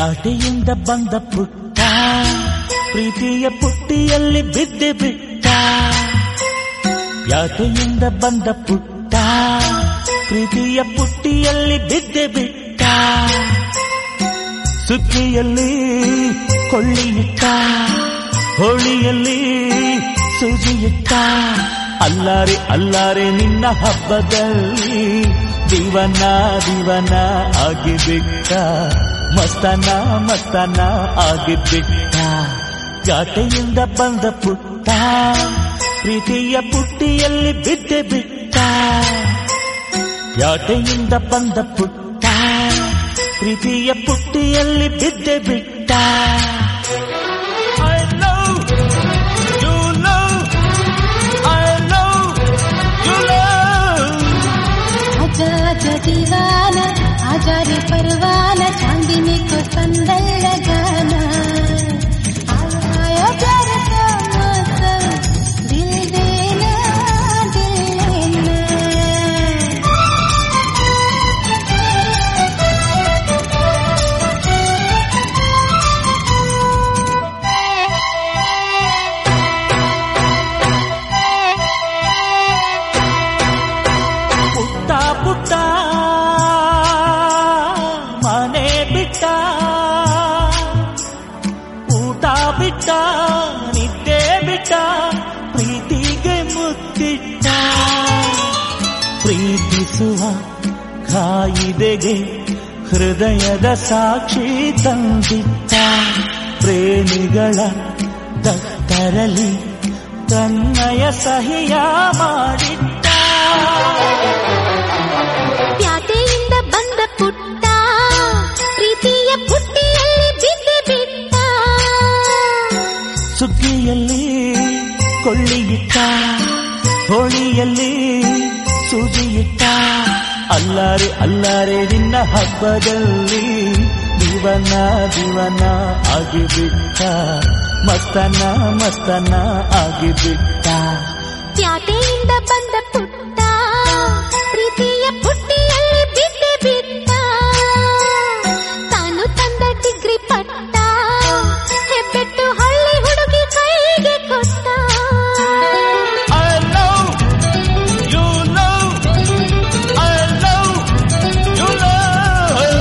ಪ್ಯಾಟೆಯಿಂದ ಬಂದ ಪುಟ್ಟ ಪ್ರೀತಿಯ ಪುಟ್ಟಿಯಲ್ಲಿ ಬಿದ್ದೆ ಬಿಟ್ಟ ಪ್ಯಾಟೆಯಿಂದ ಬಂದ ಪುಟ್ಟ ಪ್ರೀತಿಯ ಪುಟ್ಟಿಯಲ್ಲಿ ಬಿದ್ದೆ ಬಿಟ್ಟ ಸುದ್ದಿಯಲ್ಲಿ ಕೊಳ್ಳಿಯಿಟ್ಟ ಹೋಳಿಯಲ್ಲಿ ಸೂಜಿಯಿಟ್ಟ ಅಲ್ಲಾರೆ ಅಲ್ಲಾರೆ ನಿನ್ನ ಹಬ್ಬದಲ್ಲಿ ದಿವನ ದಿವನ ಆಗಿಬಿಟ್ಟ ಮಸ್ತನ ಮಸ್ತನ ಆಗಿಬಿಟ್ಟ ಜಾತೆಯಿಂದ ಬಂದ ಪುಟ್ಟ ಪ್ರೀತಿಯ ಪುಟ್ಟಿಯಲ್ಲಿ ಬಿದ್ದೆ ಬಿಟ್ಟ ಯಾಟೆಯಿಂದ ಬಂದ ಪುಟ್ಟ ಪ್ರೀತಿಯ ಪುಟ್ಟಿಯಲ್ಲಿ ಬಿದ್ದೆ ಬಿಟ್ಟ I love, you love, I love, you love. आजा आजा दीवाना आजा रे परवाना चांदनी को संदल लगाना आया प्यार का मौसम दिल देना दिल लेना ಪುಟ್ಟ ಪುಟ್ಟ ಮನೆ ಬಿಟ್ಟ ಊಟ ಬಿಟ್ಟ ನಿದ್ದೆ ಬಿಟ್ಟ ಪ್ರೀತಿಗೆ ಮುತ್ತಿಟ್ಟ ಪ್ರೀತಿಸುವ ಕಾಯಿದೆಗೆ ಹೃದಯದ ಸಾಕ್ಷಿ ತಂದಿಟ್ಟ ಪ್ರೇಮಿಗಳ ದತ್ತರಲಿ ತನ್ನಯ ಸಹಿಯ ಮಾಡಿಟ್ಟ ಪ್ಯಾಟೆಯಿಂದ ಬಂದ ಪುಟ್ಟ ಪ್ರೀತಿಯ ಪುಟ್ಟಿಯಲ್ಲಿ ಬಿದ್ದೆ ಬಿಟ್ಟ ಸುಗ್ಗಿಯಲ್ಲಿ ಕೊಳ್ಳಿಯಿಟ್ಟ ಹೋಳಿಯಲ್ಲಿ ಸೂಜಿಯಿಟ್ಟ ಅಲ್ಲಾರೆ ಅಲ್ಲಾರೆ ನಿನ್ನ ಹಬ್ಬದಲ್ಲಿ ದಿವನ ದಿವನ ಆಗಿಬಿಟ್ಟ ಮಸ್ತನ ಮಸ್ತನ ಆಗಿಬಿಟ್ಟ ಪ್ಯಾಟೆಯಿಂದ ಬಂದ ಪುಟ್ಟ ಪ್ರೀತಿಯ ಪುಟ್ಟಿಯಲ್ಲಿ ಬಿದ್ದೆ ಬಿಟ್ಟ ತಾನು ತಂದ ಡಿಗ್ರಿ ಪಟ್ಟ ಹೆಬ್ಬೆಟ್ಟು ಹಳ್ಳಿ ಹುಡುಗಿ ಕೈಗೆ ಕೊಟ್ಟ I love, you love, I love, you love.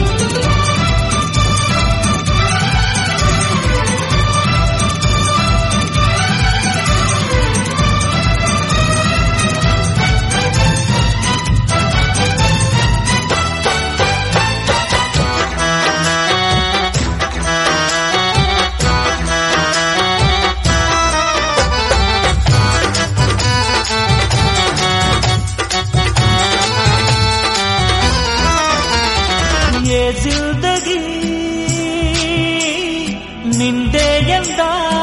ये जिंदगी ನಿಂದೆ ಎಂದ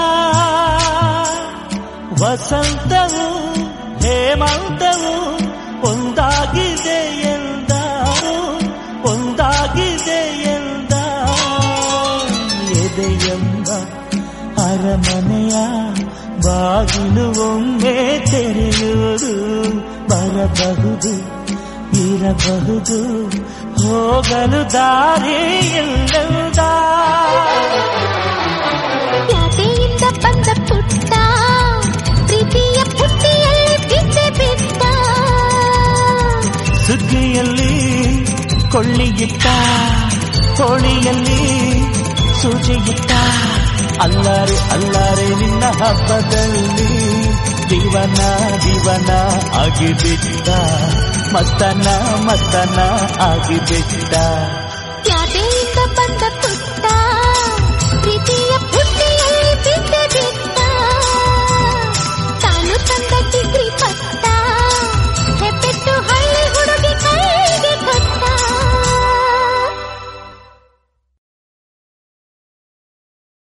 ವಸಂತವು ಹೇಮಂತವು ಒಂದಾಗಿದೆ ಎಂದ ಒಂದಾಗಿದೆ ಎಂದ ಎದೆಯೆಂಬ ಅರಮನೆಯ ಬಾಗಿಲು ಒಮ್ಮೆ ತೆರೆಯುವುದು ಬರಬಹುದು ಇರಬಹುದು ಹೋಗಲು ದಾರಿ ಇಲ್ಲದ ಪ್ಯಾಟೆಯಿಂದ ಬಂದ ಪುಟ್ಟ ಪ್ರೀತಿಯ ಪುಟ್ಟಿಯಲ್ಲಿ ಬಿದ್ದೆ ಬಿಟ್ಟ ಸುಗ್ಗಿಯಲ್ಲಿ ಕೊಳ್ಳಿಯಿಟ್ಟ ಹೋಳಿಯಲ್ಲಿ ಸೂಜಿಯಿಟ್ಟ ಅಲ್ಲಾರೆ ಅಲ್ಲಾರೆ ನಿನ್ನ ಹಬ್ಬದಲ್ಲಿ ದಿವನ ದಿವನ ಆಗಿಬಿಟ್ಟ ಮಸ್ತನ ಮಸ್ತನ ಆಗಿಬಿಟ್ಟ ಪ್ಯಾಟೆಯಿಂದ ಬಂದ ಪುಟ್ಟ ಪ್ರೀತಿಯ ಪುಟ್ಟಿಯಲ್ಲಿ ಬಿದ್ದೆ ಬಿಟ್ಟ ತಾನು ತಂದ ಟಿಕ್ಕ